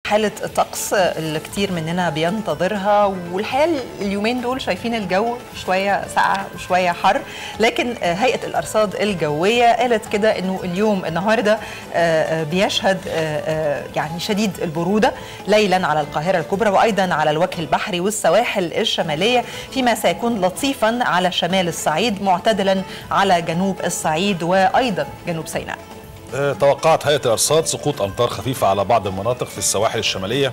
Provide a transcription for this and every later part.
حالة الطقس اللي كتير مننا بينتظرها والحقيقة اليومين دول شايفين الجو شوية ساقع وشوية حر لكن هيئة الأرصاد الجوية قالت كده أنه اليوم النهاردة بيشهد يعني شديد البرودة ليلا على القاهرة الكبرى وأيضا على الوجه البحري والسواحل الشمالية فيما سيكون لطيفا على شمال الصعيد معتدلا على جنوب الصعيد وأيضا جنوب سيناء توقعت هيئة الأرصاد سقوط أمطار خفيفة على بعض المناطق في السواحل الشمالية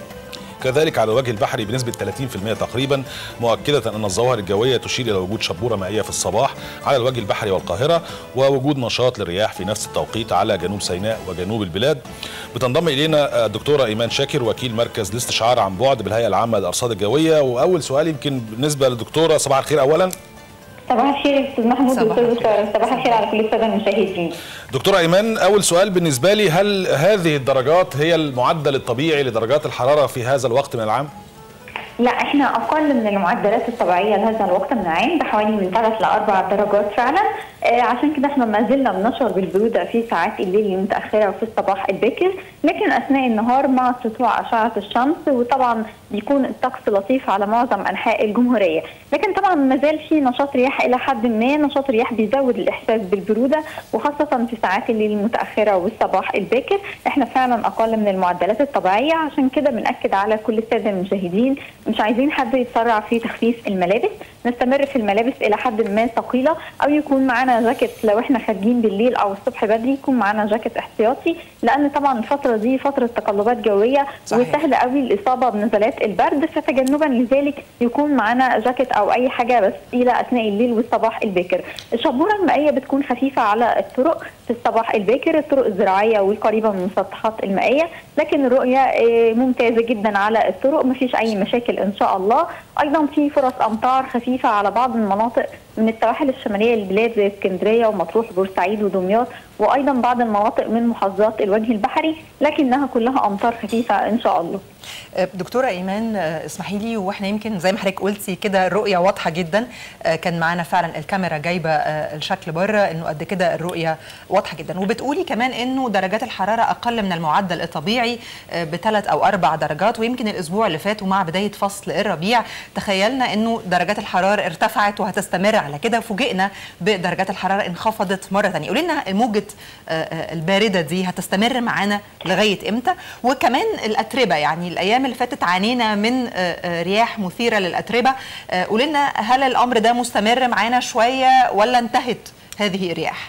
كذلك على الوجه البحري بنسبة 30% تقريبا مؤكدة أن الظواهر الجوية تشير إلى وجود شبورة مائية في الصباح على الوجه البحري والقاهرة ووجود نشاط للرياح في نفس التوقيت على جنوب سيناء وجنوب البلاد بتنضم إلينا الدكتورة إيمان شاكر وكيل مركز الاستشعار عن بعد بالهيئة العامة للأرصاد الجوية وأول سؤال يمكن بالنسبة للدكتورة صباح الخير أولا صباح الخير يا استاذ محمود واستاذ ساره صباح الخير على كل الساده المشاهدين دكتوره ايمان اول سؤال بالنسبه لي هل هذه الدرجات هي المعدل الطبيعي لدرجات الحراره في هذا الوقت من العام لا احنا اقل من المعدلات الطبيعيه لهذا الوقت من العام بحوالي من 3 ل 4 درجات فعلا آه عشان كده احنا ما زلنا بنشعر بالبروده في ساعات الليل المتاخره وفي الصباح الباكر لكن اثناء النهار مع سطوع اشعه الشمس وطبعا بيكون الطقس لطيف على معظم انحاء الجمهوريه لكن طبعا ما زال في نشاط رياح الى حد ما نشاط رياح بيزود الاحساس بالبروده وخاصه في ساعات الليل المتاخره والصباح الباكر احنا فعلا اقل من المعدلات الطبيعيه عشان كده بناكد على كل الساده المشاهدين مش عايزين حد يتسرع في تخفيف الملابس نستمر في الملابس الى حد ما ثقيله او يكون معانا جاكيت لو احنا خارجين بالليل او الصبح بدري يكون معانا جاكيت احتياطي لان طبعا الفتره دي فتره تقلبات جويه صحيح. وسهل قوي الاصابه بنزلات البرد فتجنبا لذلك يكون معانا جاكيت او اي حاجه بس تقيله اثناء الليل والصباح الباكر الشبوره المائيه بتكون خفيفه على الطرق في الصباح الباكر الطرق الزراعيه والقريبه من المسطحات المائيه لكن الرؤيه ممتازه جدا على الطرق مفيش اي مشاكل ان شاء الله ايضا في فرص امطار خفيفه على بعض المناطق من السواحل الشماليه للبلاد زي اسكندريه ومطروح بورسعيد ودمياط وايضا بعض المناطق من محافظات الوجه البحري لكنها كلها امطار خفيفه ان شاء الله. دكتوره ايمان اسمحي لي واحنا يمكن زي ما حضرتك قلتي كده الرؤيه واضحه جدا كان معانا فعلا الكاميرا جايبه الشكل بره انه قد كده الرؤيه واضحه جدا وبتقولي كمان انه درجات الحراره اقل من المعدل الطبيعي بثلاث او اربع درجات ويمكن الاسبوع اللي فات ومع بدايه فصل الربيع تخيلنا انه درجات الحراره ارتفعت وهتستمر على كده فوجئنا بدرجات الحراره انخفضت مره ثانيه قولي لنا موجه البارده دي هتستمر معانا لغايه امتى وكمان الاتربه يعني الايام اللي فاتت عانينا من رياح مثيره للاتربه قولي لنا هل الامر ده مستمر معانا شويه ولا انتهت هذه الرياح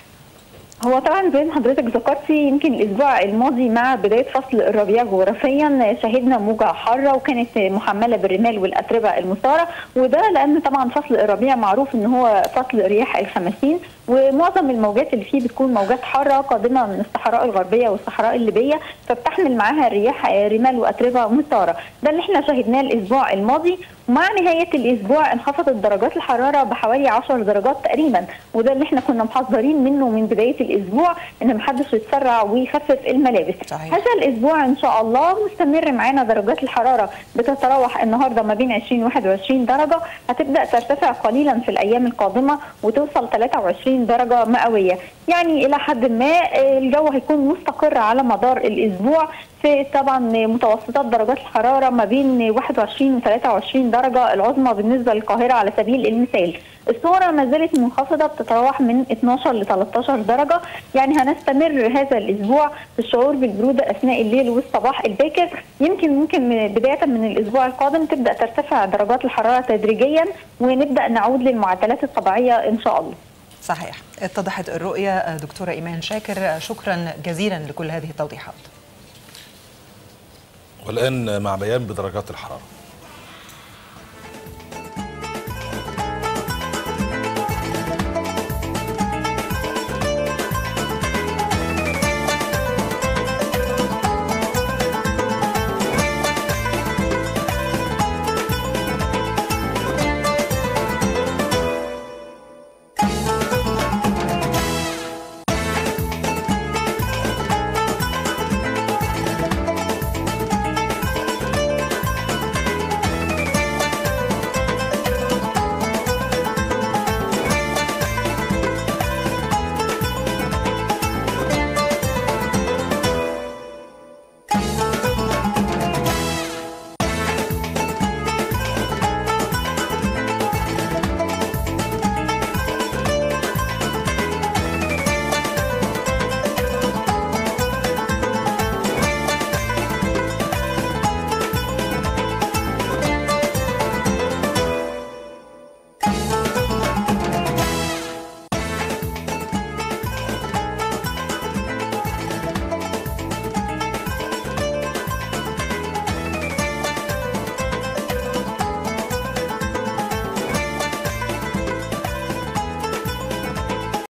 هو طبعا زي ما حضرتك ذكرتي يمكن الاسبوع الماضي مع بدايه فصل الربيع جغرافيا شهدنا موجه حاره وكانت محمله بالرمال والاتربه المثاره وده لان طبعا فصل الربيع معروف ان هو فصل رياح الخمسين ومعظم الموجات اللي فيه بتكون موجات حاره قادمه من الصحراء الغربيه والصحراء الليبيه فبتحمل معاها الرياح رمال واتربه مثاره ده اللي احنا شهدناه الاسبوع الماضي ومع نهايه الاسبوع انخفضت درجات الحراره بحوالي 10 درجات تقريبا وده اللي احنا كنا محذرين منه من بدايه الاسبوع ان محدش يتسرع ويخفف الملابس صحيح. هذا الاسبوع ان شاء الله مستمر معانا درجات الحراره بتتراوح النهارده ما بين 20 و 21 درجه هتبدا ترتفع قليلا في الايام القادمه وتوصل 23 درجه مئويه يعني الى حد ما الجو هيكون مستقر على مدار الاسبوع في طبعا متوسطات درجات الحراره ما بين 21 و 23 درجه العظمى بالنسبه للقاهره على سبيل المثال الصورة ما زالت منخفضة بتتراوح من 12 ل 13 درجة يعني هنستمر هذا الأسبوع في الشعور بالبرودة أثناء الليل والصباح الباكر يمكن ممكن بداية من الأسبوع القادم تبدأ ترتفع درجات الحرارة تدريجيا ونبدأ نعود للمعدلات الطبيعية إن شاء الله صحيح اتضحت الرؤية دكتورة إيمان شاكر شكرا جزيلا لكل هذه التوضيحات والآن مع بيان بدرجات الحرارة